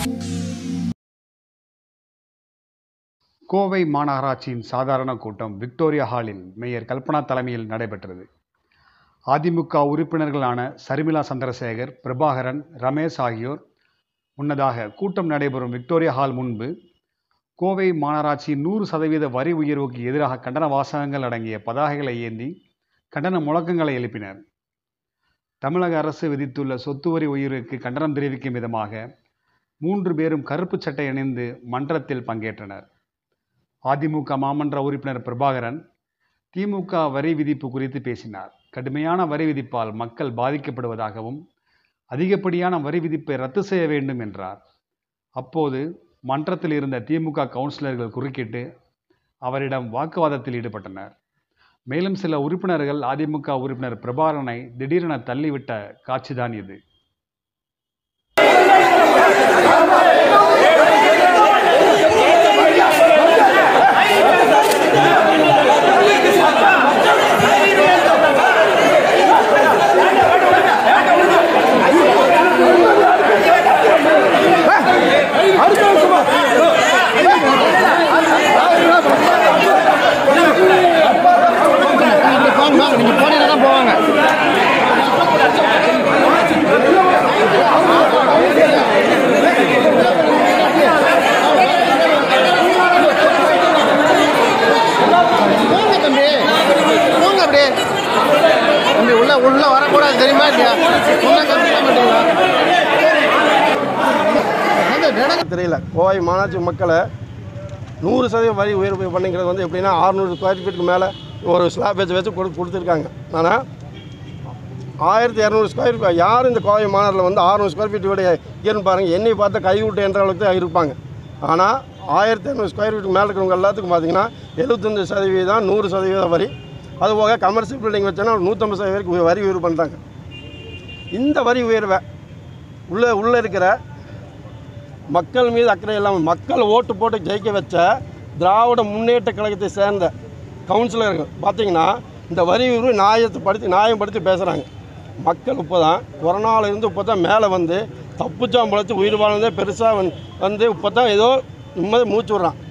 கோவை மாநகராட்சியின் சாதாரண கூட்டம் விக்டோரியா ஹாலில் மேயர் கல்பனா தலைமையில் நடைபெற்றது அதிமுக உறுப்பினர்களான சர்மிளா சந்திரசேகர் பிரபாகரன் ரமேஷ் ஆகியோர் முன்னதாக கூட்டம் நடைபெறும் விக்டோரியா ஹால் முன்பு கோவை மாநகராட்சி நூறு சதவீத வரி உயர்வுக்கு எதிராக கண்டன வாசகங்கள் அடங்கிய பதாகைகளை ஏந்தி கண்டன முழக்கங்களை எழுப்பினர் தமிழக அரசு விதித்துள்ள சொத்து வரி உயர்வுக்கு கண்டனம் தெரிவிக்கும் விதமாக மூன்று பேரும் கருப்பு சட்டை அணிந்து மன்றத்தில் பங்கேற்றனர் அதிமுக மாமன்ற உறுப்பினர் பிரபாகரன் திமுக வரி விதிப்பு குறித்து பேசினார் கடுமையான வரி விதிப்பால் மக்கள் பாதிக்கப்படுவதாகவும் அதிகப்படியான வரி விதிப்பை ரத்து செய்ய வேண்டும் என்றார் அப்போது மன்றத்தில் இருந்த திமுக கவுன்சிலர்கள் குறுக்கிட்டு அவரிடம் வாக்குவாதத்தில் ஈடுபட்டனர் மேலும் சில உறுப்பினர்கள் அதிமுக உறுப்பினர் பிரபாகரனை திடீரென தள்ளிவிட்ட காட்சிதான் இது நீங்க போனீங்கன்னா தான் போவாங்க போங்க தம்பி போங்க அப்படியே தம்பி உள்ள உள்ள வரக்கூடாது தெரியுமா இல்லையா உள்ள கண்டுக்க மாட்டீங்களா அந்த நடக்க தெரியல கோவை மாநகராட்சி மக்களை நூறு சதவீதம் வரி உயர்வு பண்ணிக்கிறது வந்து எப்படின்னா ஆறுநூறு ஸ்கொயர் ஃபீட்டுக்கு மேலே ஒரு ஸ்லாப் வச்சு வச்சு கொடு கொடுத்துருக்காங்க ஆனால் ஆயிரத்தி இரநூறு ஸ்கொயர் ஃபீட் யார் இந்த கோவை மாநகரில் வந்து ஆறுநூறு ஸ்கொயர் ஃபீட் விட ஏன்னு பாருங்கள் எண்ணி பார்த்தா கை விட்டு என்ற அளவுக்கு தான் இருப்பாங்க ஆனால் ஆயிரத்தி இரநூறு ஸ்கொயர் ஃபீட்டுக்கு மேலே இருக்கிறவங்க எல்லாத்துக்கும் பார்த்தீங்கன்னா எழுபத்தஞ்சு சதவீதம் நூறு சதவீதம் வரி அதுபோக கமர்ஷியல் பில்டிங் வச்சோன்னா நூற்றம்பது சதவீதம் வரைக்கும் வரி உயர்வு பண்ணுறாங்க இந்த வரி உயர்வை உள்ளே உள்ளே இருக்கிற மக்கள் மீது அக்கறை இல்லாமல் மக்கள் ஓட்டு போட்டு ஜெயிக்க வச்ச திராவிட முன்னேற்ற கழகத்தை சேர்ந்த கவுன்சிலர்கள் பார்த்தீங்கன்னா இந்த வரி உயர்வு நியாயத்தைப்படுத்தி நியாயப்படுத்தி பேசுகிறாங்க மக்கள் இப்போ தான் கொரோனாவில் இருந்து இப்போ தான் மேலே வந்து தப்புச்சாம் பழச்சு உயிர் வாழ்ந்தே பெருசாக வந்து இப்போ தான் ஏதோ நிம்மதி மூச்சு விட்றான்